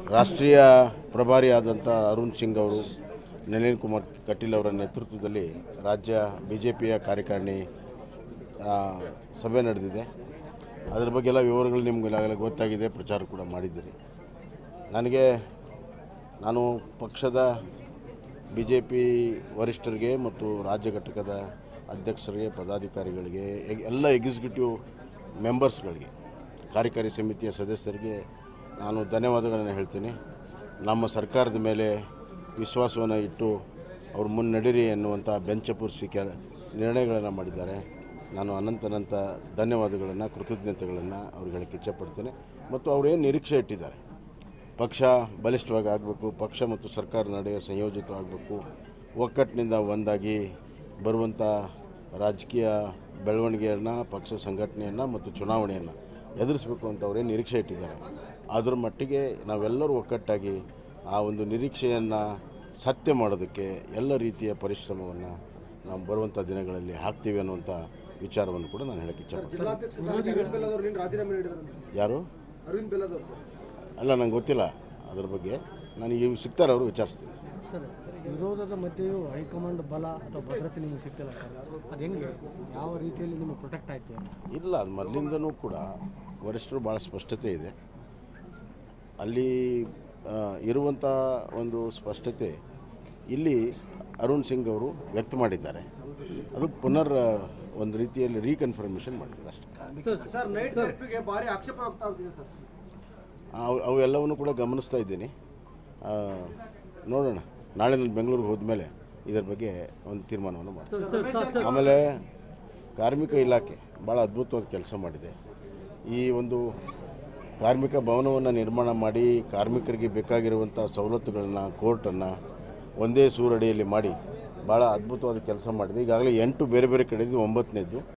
ರಾಷ್ಟ್ರೀಯ ಪ್ರಭಾರಿಯಾದಂಥ ಅರುಣ್ ಸಿಂಗ್ ಅವರು ನಳಿನ್ ಕುಮಾರ್ ಕಟೀಲ್ ಅವರ ನೇತೃತ್ವದಲ್ಲಿ ರಾಜ್ಯ ಬಿ ಜೆ ಪಿಯ ಕಾರ್ಯಕಾರಿಣಿ ಆ, ಸಭೆ ನಡೆದಿದೆ ಅದರ ಬಗ್ಗೆ ಎಲ್ಲ ವಿವರಗಳು ನಿಮ್ಗೆ ಈಗಾಗಲೇ ಗೊತ್ತಾಗಿದೆ ಪ್ರಚಾರ ಕೂಡ ಮಾಡಿದ್ದೀರಿ ನನಗೆ ನಾನು ಪಕ್ಷದ ಬಿ ಜೆ ಪಿ ವರಿಷ್ಠರಿಗೆ ಮತ್ತು ರಾಜ್ಯ ಘಟಕದ ಅಧ್ಯಕ್ಷರಿಗೆ ಪದಾಧಿಕಾರಿಗಳಿಗೆ ಎ- ಎಲ್ಲ ಎಕ್ಸಿಕ್ಯೂಟಿವ್ ಮೆಂಬರ್ಸ್ಗಳಿಗೆ ಕಾರ್ಯಕಾರಿ ಸಮಿತಿಯ ಸದಸ್ಯರಿಗೆ ನಾನು ಧನ್ಯವಾದಗಳನ್ನು ಹೇಳ್ತೀನಿ ನಮ್ಮ ಸರ್ಕಾರದ ಮೇಲೆ ವಿಶ್ವಾಸವನ್ನು ಇಟ್ಟು ಅವರು ಮುನ್ನಡೆಯಿರಿ ಎನ್ನುವಂಥ ಬೆಂಚಪೂರಿಸಿ ಕೆ ನಿರ್ಣಯಗಳನ್ನು ಮಾಡಿದ್ದಾರೆ ನಾನು ಅನಂತನಂತ ಧನ್ಯವಾದಗಳನ್ನು ಕೃತಜ್ಞತೆಗಳನ್ನು ಅವ್ರಿಗೆ ಹೇಳಕ್ಕೆ ಇಚ್ಛೆಪಡ್ತೇನೆ ಮತ್ತು ಅವರು ಏನು ನಿರೀಕ್ಷೆ ಇಟ್ಟಿದ್ದಾರೆ ಪಕ್ಷ ಬಲಿಷ್ಠವಾಗಿ ಆಗಬೇಕು ಪಕ್ಷ ಮತ್ತು ಸರ್ಕಾರ ನಡುವೆ ಸಂಯೋಜಿತವಾಗಬೇಕು ಒಕ್ಕಟ್ಟಿನಿಂದ ಒಂದಾಗಿ ಬರುವಂಥ ರಾಜಕೀಯ ಬೆಳವಣಿಗೆಯನ್ನು ಪಕ್ಷ ಸಂಘಟನೆಯನ್ನು ಮತ್ತು ಚುನಾವಣೆಯನ್ನು ಎದುರಿಸಬೇಕು ಅಂತ ಅವರೇನು ನಿರೀಕ್ಷೆ ಇಟ್ಟಿದ್ದಾರೆ ಅದರ ಮಟ್ಟಿಗೆ ನಾವೆಲ್ಲರೂ ಒಕ್ಕಟ್ಟಾಗಿ ಆ ಒಂದು ನಿರೀಕ್ಷೆಯನ್ನು ಸತ್ಯ ಮಾಡೋದಕ್ಕೆ ಎಲ್ಲ ರೀತಿಯ ಪರಿಶ್ರಮವನ್ನು ನಾವು ಬರುವಂಥ ದಿನಗಳಲ್ಲಿ ಹಾಕ್ತೀವಿ ಅನ್ನುವಂಥ ವಿಚಾರವನ್ನು ಕೂಡ ನಾನು ಹೇಳಕ್ಕೆ ಇಚ್ಛೆಪಡ್ತೀನಿ ಜಿಲ್ಲಾಧ್ಯಕ್ಷ ಅರವಿಂದ್ ಬೆಲ್ಲದವ್ರು ನಿನ್ನೆ ರಾಜೀನಾಮೆ ನೀಡಿದಾರೆ ಯಾರು ಅರವಿಂದ್ ಬೆಲ್ಲದವ್ರು ಅಲ್ಲ ನಂಗೆ ಗೊತ್ತಿಲ್ಲ ಅದ್ರ ಬಗ್ಗೆ ನನಗೆ ಇವು ಸಿಗ್ತಾರೆ ಅವರು ವಿಚಾರಿಸ್ತೀನಿ ಸರ್ ವಿರೋಧದ ಮಧ್ಯೆಯೂ ಹೈಕಮಾಂಡ್ ಬಲ ಅಥವಾ ಭದ್ರತೆ ನಿಮಗೆ ಸಿಗ್ತಿಲ್ಲ ಸರ್ ಅದು ಹೆಂಗೆ ಯಾವ ರೀತಿಯಲ್ಲಿ ನಿಮಗೆ ಪ್ರೊಟೆಕ್ಟ್ ಆಯ್ತು ಇಲ್ಲ ಅದು ಮೊದಲಿಂದನೂ ಕೂಡ ವರಿಷ್ಠರು ಭಾಳ ಸ್ಪಷ್ಟತೆ ಇದೆ ಅಲ್ಲಿ ಆ, ಇರುವಂಥ ಒಂದು ಸ್ಪಷ್ಟತೆ ಇಲ್ಲಿ ಅರುಣ್ ಸಿಂಗ್ ಅವರು ವ್ಯಕ್ತ ಮಾಡಿದ್ದಾರೆ ಅದು ಪುನರ್ ಆ, ಒಂದು ರೀತಿಯಲ್ಲಿ ರೀಕನ್ಫರ್ಮೇಷನ್ ಮಾಡಿದ್ದಾರೆ ಅಷ್ಟೇ ಸರ್ ನೈಟ್ ಥೆರಪಿಗೆ ಭಾರಿ ಆಕ್ಷೇಪ ಆಗ್ತಾ ಆಗ್ತಿದೆ ಸರ್ ಅವು ಅವೆಲ್ಲವನ್ನು ಕೂಡ ಗಮನಿಸ್ತಾ ಇದ್ದೀನಿ ಆ, ನೋಡೋಣ ನಾಳೆ ನಾನು ಬೆಂಗಳೂರಿಗೆ ಹೋದ್ಮೇಲೆ ಇದರ ಬಗ್ಗೆ ಒಂದು ತೀರ್ಮಾನವನ್ನು ಮಾಡ್ತೀನಿ ಆಮೇಲೆ ಕಾರ್ಮಿಕ ಇಲಾಖೆ ಭಾಳ ಅದ್ಭುತವಾದ ಕೆಲಸ ಮಾಡಿದೆ ಈ ಒಂದು ಕಾರ್ಮಿಕ ಭವನವನ್ನು ನಿರ್ಮಾಣ ಮಾಡಿ ಕಾರ್ಮಿಕರಿಗೆ ಬೇಕಾಗಿರುವಂಥ ಸವಲತ್ತುಗಳನ್ನು ಕೋರ್ಟನ್ನು ಒಂದೇ ಸೂರಡಿಯಲ್ಲಿ ಮಾಡಿ ಭಾಳ ಅದ್ಭುತವಾದ ಕೆಲಸ ಮಾಡಿದೆ ಈಗಾಗಲೇ ಎಂಟು ಬೇರೆ ಬೇರೆ ಕಡೆದು ಒಂಬತ್ತನೇದು